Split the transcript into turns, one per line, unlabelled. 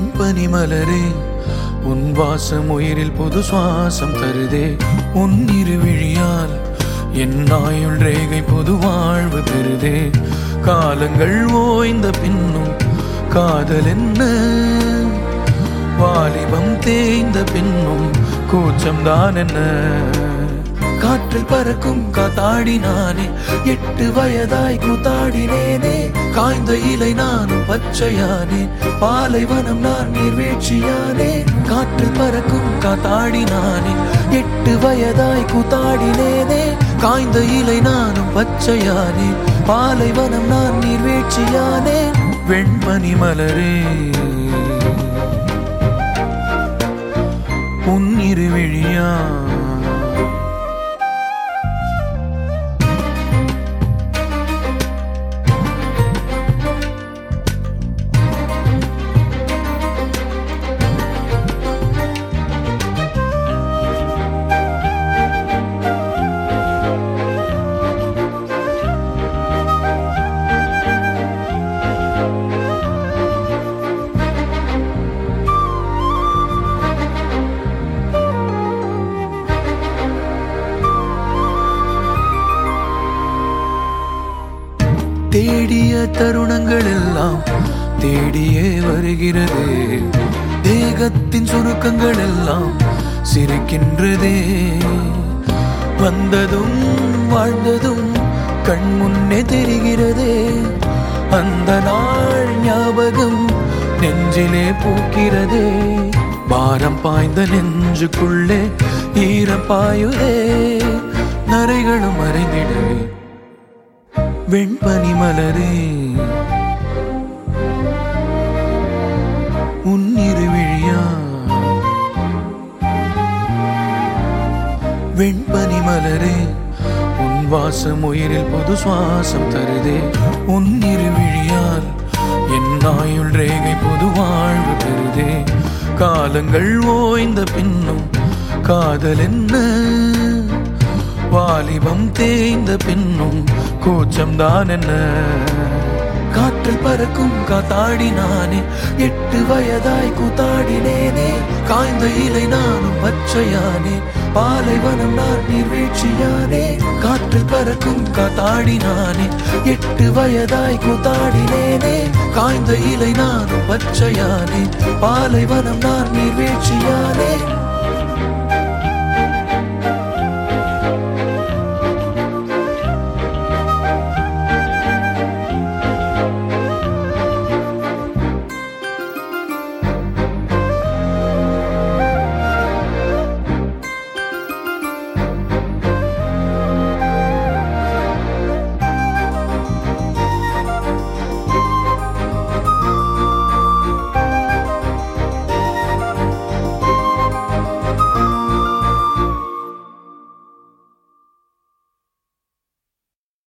வெண்பனி மலரே உன் வாசம் உயிரில் புது சுவாசம் தருதே உன் இருவிழியால் என் ஆயுள் ரேகை புது வாழ்வு பெறுதே காலங்கள் ஓய்ந்த பின்னும் காதல் என்ன வாலிபம் தேய்ந்த பின்னும் கூச்சம்தான் என்ன காற்றில் பறக்கும் காத்தாடி நானே எட்டு வயதாய் கூத்தாடினேனே காய்ந்த இலை நானும் பச்சையானே பாலைவனம் நான் நீர்வீழ்ச்சியானே காற்றில் பறக்கும் காத்தாடி நானே எட்டு வயதாய் கூத்தாடினேனே காய்ந்த இலை நானும் பச்சையானே பாலைவனம் நான் நீர்வீழ்ச்சியானே வெண்மணி மலரே உன் இருவிழியா தேடிய தருணங்கள் எல்லாம் தேடியே வருகிறது தேகத்தின் சுருக்கங்கள் எல்லாம் சிரிக்கின்றதே வந்ததும் வாழ்ந்ததும் கண் முன்னே தெரிகிறதே அந்த நாள் ஞாபகம் நெஞ்சிலே பூக்கிறதே பாரம் பாய்ந்த நெஞ்சுக்குள்ளே ஈரம் பாயுதே நரைகளும் மறைந்திடவே வெண்பனி மலரே உன் இருவிழியா வெண்பனி மலரே உன் வாசம் உயிரில் புது சுவாசம் தருதே உன் இருவிழியால் என் ஆயுள் ரேகை புது வாழ்வு பெறுதே காலங்கள் ஓய்ந்த பின்னும் காதல் என்ன வாலிபம் தேய்ந்த பின்னும் கூச்சம்தான் என்ன காற்றில் பறக்கும் காத்தாடி நானே எட்டு வயதாய் கூத்தாடினேனே காய்ந்த இலை நானும் பச்சையானே பாலைவனம் நான் நீர்வீழ்ச்சியானே காற்றில் பறக்கும் காத்தாடி நானே எட்டு வயதாய் கூத்தாடினேனே காய்ந்த இலை நானும் பச்சையானே பாலைவனம் நான் நீர்வீழ்ச்சியானே